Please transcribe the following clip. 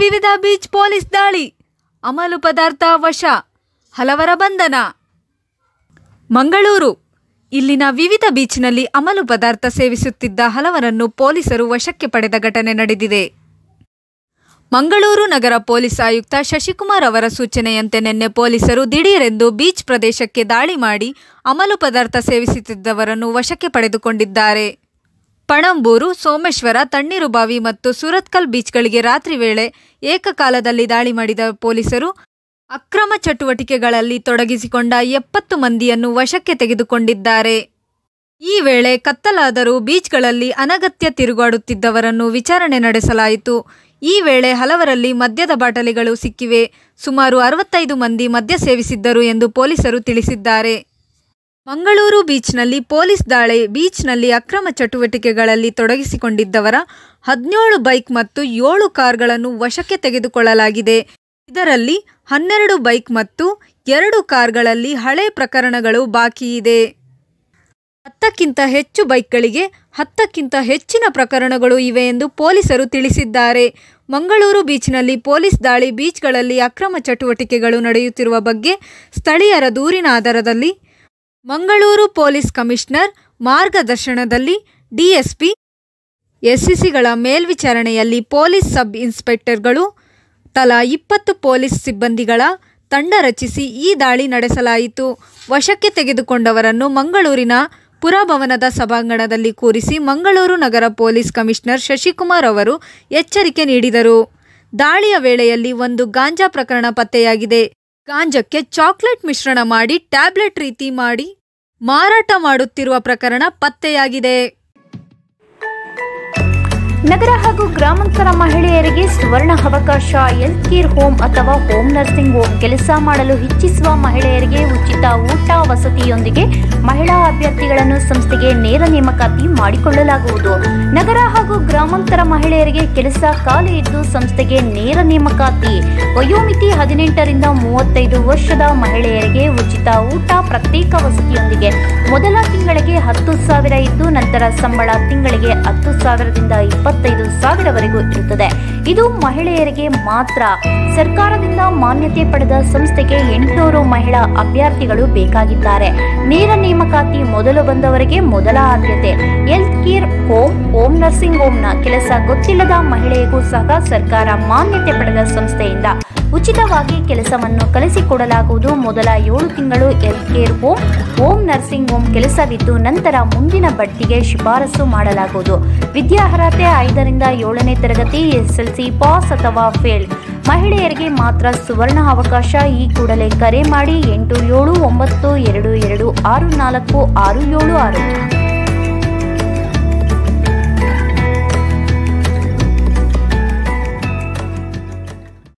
ವಿವಿಧ beach police ದಾಳಿ ಅಮಲು ಪದಾರ್ಥ ವಶ ಹಲವರ ಬಂಧನ ಮಂಗಳೂರು ಇಲ್ಲಿನ ವಿವಿಧ ಬೀಚ್ನಲ್ಲಿ ಅಮಲು ಪದಾರ್ಥ ಸೇವಿಸುತ್ತಿದ್ದ ಹಲವರನ್ನು ಪೊಲೀಸರು ವಶಕ್ಕೆ ಪಡೆದ ಘಟನೆ ನಡೆದಿದೆ ಮಂಗಳೂರು ನಗರ ಪೊಲೀಸ್ ಆಯುಕ್ತ ಶಶಿಕುಮಾರ್ ಅವರ ಸೂಚನೆಯಂತೆ ನಿನ್ನೆ ಪೊಲೀಸರು ದಿಢೀರೆಂದು ಬೀಚ್ ಪ್ರದೇಶಕ್ಕೆ ದಾಳಿ ಮಾಡಿ ಅಮಲು ಪದಾರ್ಥ ಸೇವಿಸುತ್ತಿದ್ದವರನ್ನು ವಶಕ್ಕೆ ಪಡೆದುಕೊಂಡಿದ್ದಾರೆ ಪಣಂಬೂರು ಸೋಮೇಶ್ವರ ತಣ್ಣೀರುಬಾವಿ ಮತ್ತು ಸುರತ್ಕಲ್ ಬೀಚ್ಗಳಿಗೆ ರಾತ್ರಿ ವೇಳೆ ಏಕಕಾಲದಲ್ಲಿ ದಾಳಿ ಮಾಡಿದ ಪೊಲೀಸರು ಅಕ್ರಮ ಚಟುವಟಿಕೆಗಳಲ್ಲಿ ತೊಡಗಿಸಿಕೊಂಡ ಎಪ್ಪತ್ತು ಮಂದಿಯನ್ನು ವಶಕ್ಕೆ ತೆಗೆದುಕೊಂಡಿದ್ದಾರೆ ಈ ವೇಳೆ ಕತ್ತಲಾದರೂ ಬೀಚ್ಗಳಲ್ಲಿ ಅನಗತ್ಯ ತಿರುಗಾಡುತ್ತಿದ್ದವರನ್ನು ವಿಚಾರಣೆ ನಡೆಸಲಾಯಿತು ಈ ವೇಳೆ ಹಲವರಲ್ಲಿ ಮದ್ಯದ ಬಾಟಲಿಗಳು ಸಿಕ್ಕಿವೆ ಸುಮಾರು ಅರವತ್ತೈದು ಮಂದಿ ಮದ್ಯ ಸೇವಿಸಿದ್ದರು ಎಂದು ಪೊಲೀಸರು ತಿಳಿಸಿದ್ದಾರೆ ಮಂಗಳೂರು ಬೀಚ್ನಲ್ಲಿ ಪೊಲೀಸ್ ದಾಳಿ ಬೀಚ್ನಲ್ಲಿ ಅಕ್ರಮ ಚಟುವಟಿಕೆಗಳಲ್ಲಿ ತೊಡಗಿಸಿಕೊಂಡಿದ್ದವರ ಹದಿನೇಳು ಬೈಕ್ ಮತ್ತು ಏಳು ಕಾರ್ಗಳನ್ನು ವಶಕ್ಕೆ ತೆಗೆದುಕೊಳ್ಳಲಾಗಿದೆ ಇದರಲ್ಲಿ ಹನ್ನೆರಡು ಬೈಕ್ ಮತ್ತು ಎರಡು ಕಾರ್ಗಳಲ್ಲಿ ಹಳೆ ಪ್ರಕರಣಗಳು ಬಾಕಿಯಿದೆ ಹತ್ತಕ್ಕಿಂತ ಹೆಚ್ಚು ಬೈಕ್ಗಳಿಗೆ ಹತ್ತಕ್ಕಿಂತ ಹೆಚ್ಚಿನ ಪ್ರಕರಣಗಳು ಇವೆ ಎಂದು ಪೊಲೀಸರು ತಿಳಿಸಿದ್ದಾರೆ ಮಂಗಳೂರು ಬೀಚ್ನಲ್ಲಿ ಪೊಲೀಸ್ ದಾಳಿ ಬೀಚ್ಗಳಲ್ಲಿ ಅಕ್ರಮ ಚಟುವಟಿಕೆಗಳು ನಡೆಯುತ್ತಿರುವ ಬಗ್ಗೆ ಸ್ಥಳೀಯರ ದೂರಿನ ಆಧಾರದಲ್ಲಿ ಮಂಗಳೂರು ಪೊಲೀಸ್ ಕಮಿಷನರ್ ಮಾರ್ಗದರ್ಶನದಲ್ಲಿ ಡಿಎಸ್ಪಿ ಎಸ್ಸಿಸಿಗಳ ಮೇಲ್ವಿಚಾರಣೆಯಲ್ಲಿ ಪೊಲೀಸ್ ಸಬ್ ಇನ್ಸ್ಪೆಕ್ಟರ್ಗಳು ತಲಾ ಇಪ್ಪತ್ತು ಪೊಲೀಸ್ ಸಿಬ್ಬಂದಿಗಳ ತಂಡ ರಚಿಸಿ ಈ ದಾಳಿ ನಡೆಸಲಾಯಿತು ವಶಕ್ಕೆ ತೆಗೆದುಕೊಂಡವರನ್ನು ಮಂಗಳೂರಿನ ಪುರಭವನದ ಸಭಾಂಗಣದಲ್ಲಿ ಕೂರಿಸಿ ಮಂಗಳೂರು ನಗರ ಪೊಲೀಸ್ ಕಮಿಷನರ್ ಶಶಿಕುಮಾರ್ ಅವರು ಎಚ್ಚರಿಕೆ ನೀಡಿದರು ದಾಳಿಯ ವೇಳೆಯಲ್ಲಿ ಒಂದು ಗಾಂಜಾ ಪ್ರಕರಣ ಪತ್ತೆಯಾಗಿದೆ ಗಾಂಜಕ್ಕೆ ಚಾಕ್ಲೇಟ್ ಮಿಶ್ರಣ ಮಾಡಿ ಟ್ಯಾಬ್ಲೆಟ್ ರೀತಿ ಮಾಡಿ ಮಾರಾಟ ಮಾಡುತ್ತಿರುವ ಪ್ರಕರಣ ಪತ್ತೆಯಾಗಿದೆ ನಗರ ಹಾಗೂ ಗ್ರಾಮಾಂತರ ಮಹಿಳೆಯರಿಗೆ ಸುವರ್ಣ ಅವಕಾಶ ಹೆಲ್ತ್ ಕೇರ್ ಹೋಮ್ ಅಥವಾ ಹೋಮ್ ನರ್ಸಿಂಗ್ ಹೋಮ್ ಕೆಲಸ ಮಾಡಲು ಇಚ್ಛಿಸುವ ಮಹಿಳೆಯರಿಗೆ ಉಚಿತ ಊಟ ವಸತಿಯೊಂದಿಗೆ ಮಹಿಳಾ ಅಭ್ಯರ್ಥಿಗಳನ್ನು ಸಂಸ್ಥೆಗೆ ನೇರ ನೇಮಕಾತಿ ಮಾಡಿಕೊಳ್ಳಲಾಗುವುದು ನಗರ ಹಾಗೂ ಗ್ರಾಮಾಂತರ ಮಹಿಳೆಯರಿಗೆ ಕೆಲಸ ಖಾಲಿ ಇದ್ದು ಸಂಸ್ಥೆಗೆ ನೇರ ನೇಮಕಾತಿ ವಯೋಮಿತಿ ಹದಿನೆಂಟರಿಂದ ಮೂವತ್ತೈದು ವರ್ಷದ ಮಹಿಳೆಯರಿಗೆ ಉಚಿತ ಊಟ ಪ್ರತ್ಯೇಕ ವಸತಿಯೊಂದಿಗೆ ಮೊದಲ ತಿಂಗಳಿಗೆ ಹತ್ತು ಸಾವಿರ ಇದ್ದು ನಂತರ ಸಂಬಳ ತಿಂಗಳಿಗೆ ಹತ್ತು ಸಾವಿರದಿಂದ ಇಪ್ಪತ್ತೈದು ಸಾವಿರವರೆಗೂ ಇರುತ್ತದೆ ಇದು ಮಹಿಳೆಯರಿಗೆ ಮಾತ್ರ ಸರ್ಕಾರದಿಂದ ಮಾನ್ಯತೆ ಪಡೆದ ಸಂಸ್ಥೆಗೆ ಎಂಟುನೂರು ಮಹಿಳಾ ಅಭ್ಯರ್ಥಿಗಳು ಬೇಕಾಗಿದ್ದಾರೆ ನೇರ ನೇಮಕಾತಿ ಮೊದಲು ಬಂದವರಿಗೆ ಮೊದಲ ಆದ್ಯತೆ health care home home nursing ಹೋಮ್ನ ಕೆಲಸ ಗೊತ್ತಿಲ್ಲದ ಮಹಿಳೆಗೂ ಸಹ ಸರ್ಕಾರ ಮಾನ್ಯತೆ ಪಡೆದ ಸಂಸ್ಥೆಯಿಂದ ಉಚಿತವಾಗಿ ಕೆಲಸವನ್ನು ಕಲಿಸಿಕೊಡಲಾಗುವುದು ಮೊದಲ ಏಳು ತಿಂಗಳು health care home home nursing home ಕೆಲಸವಿದ್ದು ನಂತರ ಮುಂದಿನ ಬಡ್ತಿಗೆ ಶಿಫಾರಸು ಮಾಡಲಾಗುವುದು ವಿದ್ಯಾರ್ಹತೆ ಐದರಿಂದ ಏಳನೇ ತರಗತಿ ಎಸ್ಎಲ್ಸಿ ಪಾಸ್ ಅಥವಾ ಫೇಲ್ ಮಹಿಳೆಯರಿಗೆ ಮಾತ್ರ ಸುವರ್ಣ ಅವಕಾಶ ಈ ಕೂಡಲೇ ಕರೆ ಮಾಡಿ ಎಂಟು ಏಳು ಒಂಬತ್ತು ಎರಡು ಎರಡು ಆರು ನಾಲ್ಕು ಆರು ಏಳು ಆರು